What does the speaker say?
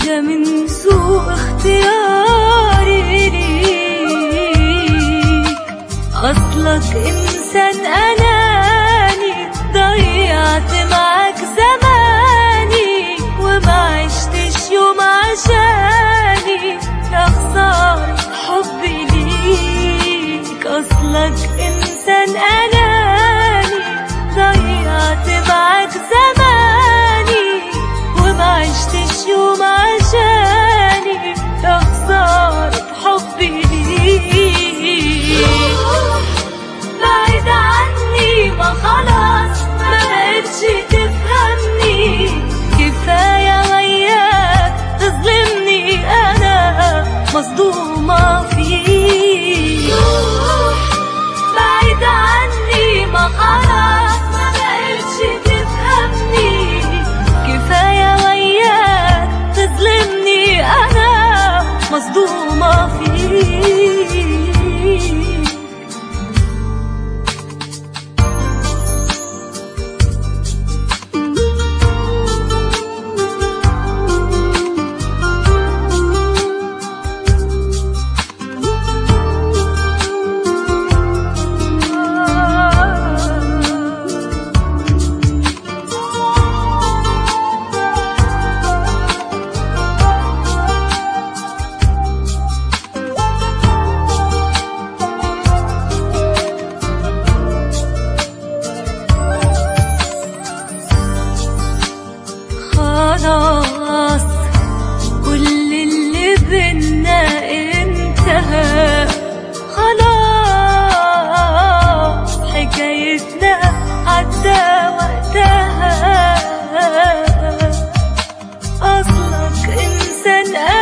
ده من سوء اختياري ليك أصلك إنسان أناني ضيعت معاك زماني وما عشتش يوم عشاني يا خسارة حبي ليك أصلك إنسان أناني ضيعت معاك زماني وما عشتش يوم عشاني يا خسارة حبي ليك بعيد عني ما خلاص ما بقتش تفهمني كفاية وياك تظلمني أنا مصدومة فيك بعيد عني ما خلاص ما بقتش تفهمني كفاية وياك تظلمني أنا مصدومة فيك خلاص كل اللي بينا انتهى خلاص حكايتنا عدى وقتها أصلك إنسان